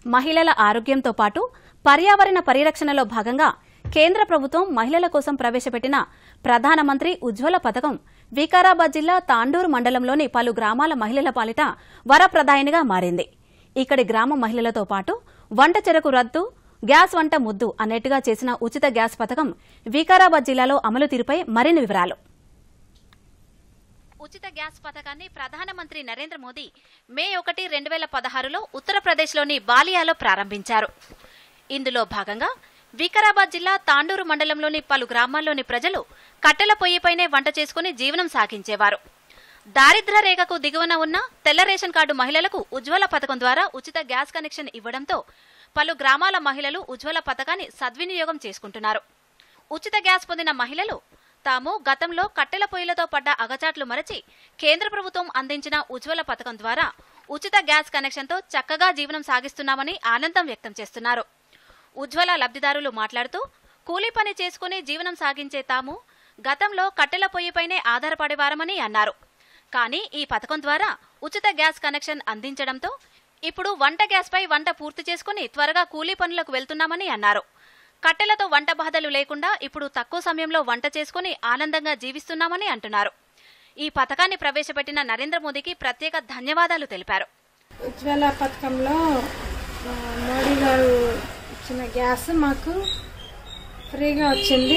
మహిళల ఆరోగ్యంతో పాటు పర్యావరణ పరిరక్షణలో భాగంగా కేంద్ర ప్రభుత్వం మహిళల కోసం ప్రవేశపెట్టిన ప్రధానమంత్రి ఉజ్వల పథకం వికారాబాద్ జిల్లా తాండూరు మండలంలోని పలు గ్రామాల మహిళల పాలిట వరప్రదాయనిగా మారింది ఇక్కడి గ్రామ మహిళలతో పాటు వంట చెరకు రద్దు గ్యాస్ వంట ముద్దు అన్నట్టుగా చేసిన ఉచిత గ్యాస్ పథకం వికారాబాద్ జిల్లాలో అమలు తీరుపై మరిన్ని వివరాలు ఉచిత గ్యాస్ పథకాన్ని ప్రధానమంత్రి నరేంద్ర మోదీ మే ఒకటి రెండు వేల పదహారులో ఉత్తరప్రదేశ్లోని బాలియాలో ప్రారంభించారు ఇందులో భాగంగా వికారాబాద్ జిల్లా తాండూరు మండలంలోని పలు గ్రామాల్లోని ప్రజలు కట్టెల పొయ్యిపైనే వంట చేసుకుని జీవనం సాగించేవారు దారిద్ర్య రేఖకు దిగువన ఉన్న తెల్ల రేషన్ కార్డు మహిళలకు ఉజ్వల పథకం ద్వారా ఉచిత గ్యాస్ కనెక్షన్ ఇవ్వడంతో పలు గ్రామాల మహిళలు ఉజ్వల పథకాన్ని సద్వినియోగం చేసుకుంటున్నారు ఉచిత గ్యాస్ పొందిన మహిళలు తాము గతంలో కట్టెల పొయ్యిలతో పడ్డ అగచాట్లు మరచి కేంద్ర ప్రభుత్వం అందించిన ఉజ్వల పథకం ద్వారా ఉచిత గ్యాస్ కనెక్షన్తో చక్కగా జీవనం సాగిస్తున్నామని ఆనందం వ్యక్తం చేస్తున్నారు ఉజ్వల లబ్ధిదారులు మాట్లాడుతూ కూలీ పని చేసుకుని జీవనం సాగించే తాము గతంలో కట్టెల పొయ్యిపైనే ఆధారపడేవారమని అన్నారు కానీ ఈ పథకం ద్వారా ఉచిత గ్యాస్ కనెక్షన్ అందించడంతో ఇప్పుడు వంట గ్యాస్పై వంట పూర్తి చేసుకుని త్వరగా కూలీ పనులకు వెళ్తున్నామని అన్నారు కట్టెలతో వంట బాధలు లేకుండా ఇప్పుడు తక్కువ సమయంలో వంట చేసుకుని ఆనందంగా జీవిస్తున్నామని అంటున్నారు ఈ పథకాన్ని ప్రవేశపెట్టిన నరేంద్ర మోదీకి ప్రత్యేక ధన్యవాదాలు తెలిపారు ఉజ్వల పథకంలో ఆ, మోడీ గారు ఇచ్చిన గ్యాస్ మాకు ఫ్రీగా వచ్చింది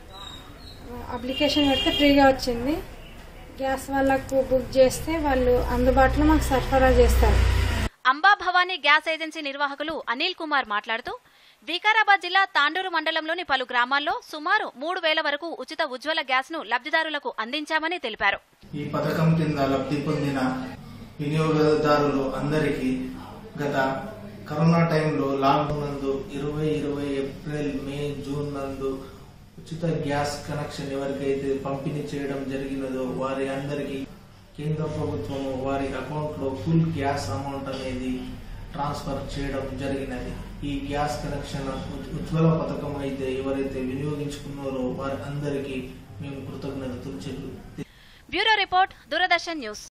అప్లికేషన్ పెడితే ఫ్రీగా వచ్చింది గ్యాస్ వాళ్ళకు బుక్ చేస్తే వాళ్ళు అందుబాటులో మాకు సరఫరా చేస్తారు అంబా భవానీ గ్యాస్ ఏజెన్సీ నిర్వాహకులు అనిల్ కుమార్ మాట్లాడుతూ వికారాబాద్ జిల్లా తాండూరు మండలంలోని పలు గ్రామాల్లో సుమారు మూడు వేల వరకు ఉచిత ఉజ్వల గ్యాస్ ను లబ్ధిదారులకు అందించామని తెలిపారు ఈ పథకం కింద లబ్ధి పొందిన వినియోగదారులు అందరికీ గత కరోనా టైంలో లాక్డౌన్ నందు ఇరవై ఇరవై ఏప్రిల్ మే జూన్ నందు ఉచిత గ్యాస్ కనెక్షన్ ఎవరికైతే పంపిణీ చేయడం జరిగినదో వారి అందరికీ కేంద్ర ప్రభుత్వం వారి అకౌంట్ లో ఫుల్ గ్యాస్ అమౌంట్ అనేది ట్రాన్స్ఫర్ చేయడం జరిగినది ఈ గ్యాస్ కనెక్షన్ ఉజ్- ఉజ్వల పథకం అయితే ఎవరైతే వినియోగించుకున్నారో వారి అందరికీ మేము కృతజ్ఞతలు చెల్లు బ్యూరో రిపోర్ట్ దూరదర్శన్ న్యూస్